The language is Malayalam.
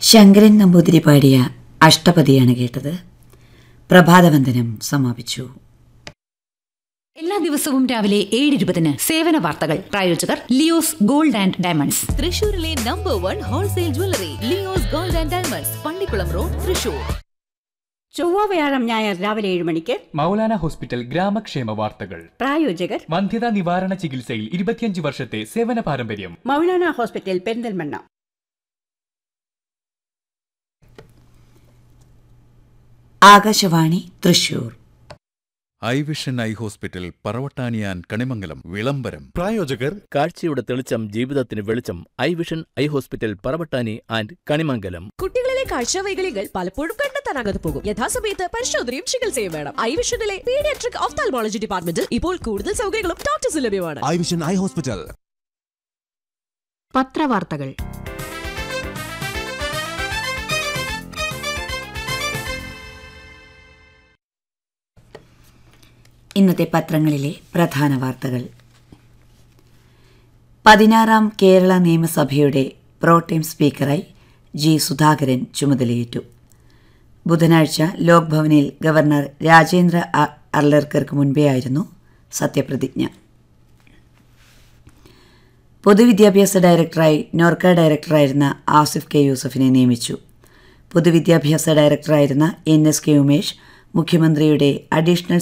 ശങ്കരൻ നമ്പൂതിരി പാടിയ അഷ്ടപതിയാണ് കേട്ടത് പ്രഭാതവന്ദനം സമാപിച്ചു എല്ലാ ദിവസവും രാവിലെ ഏഴ് ഇരുപതിന് സേവന വാർത്തകൾ പ്രായോജകർ ലിയോസ് ഗോൾഡ് ആൻഡ് ഡയമണ്ട്സ് തൃശൂരിലെ number one wholesale jewellery Leos gold and diamonds Pallikulam road Thrissur ചൊവ്വ വ്യാഴം ഞായർ രാവിലെ ഏഴ് മണിക്ക് മൗലാന ഹോസ്പിറ്റൽ ഗ്രാമക്ഷേമ വാർത്തകൾ പ്രായോജകർ വന്ധ്യതാ നിവാരണ ചികിത്സയിൽ ഇരുപത്തിയഞ്ച് വർഷത്തെ സേവന പാരമ്പര്യം Moulana hospital Perinthalmanna Akashvani Thrissur eye vision eye hospital പറവട്ടാനിയാൻ കണിമംഗലം വിളംബരം പ്രായോജകർ കാഴ്ചയുടെ തെളിച്ചം ജീവിതത്തിന് വെളിച്ചം eye vision eye hospital Paravattani and Kanimangalam കുട്ടികളിലെ കാഴ്ചവൈകല്യങ്ങൾ പലപ്പോഴും കണ്ടെത്താനാകാതെ പോകും യഥാസമയത്ത് പരിശോധനയും ചികിത്സയും വേണം ഐവിഷനിലെ പീഡിയാട്രിക് ഓഫ്താൽമോളജി ഡിപ്പാർട്ട്മെന്റിൽ ഇപ്പോൾ കൂടുതൽ സൗകര്യങ്ങളും ഡോക്ടേഴ്സ് ലഭ്യമാണ് ഐ വിഷൻ ഐ ഹോസ്പിറ്റൽ പത്രവാർത്തകൾ ഇന്നത്തെ പത്രങ്ങളിലെ പ്രധാന വാർത്തകൾ പതിനാറാം കേരള നിയമസഭയുടെ പ്രോട്ടേം സ്പീക്കറായി ജി സുധാകരൻ ചുമതലയേറ്റു ബുധനാഴ്ച ലോക് ഭവനിൽ ഗവർണർ രാജേന്ദ്ര അ- അർലർക്കർക്ക് മുൻപേയായിരുന്നു സത്യപ്രതിജ്ഞ പൊതുവിദ്യാഭ്യാസ ഡയറക്ടറായി നോർക്ക ഡയറക്ടറായിരുന്ന ആസിഫ് കെ യൂസഫിനെ നിയമിച്ചു പൊതുവിദ്യാഭ്യാസ ഡയറക്ടറായിരുന്ന എൻ എസ് കെ ഉമേഷ് മുഖ്യമന്ത്രിയുടെ അഡീഷണൽ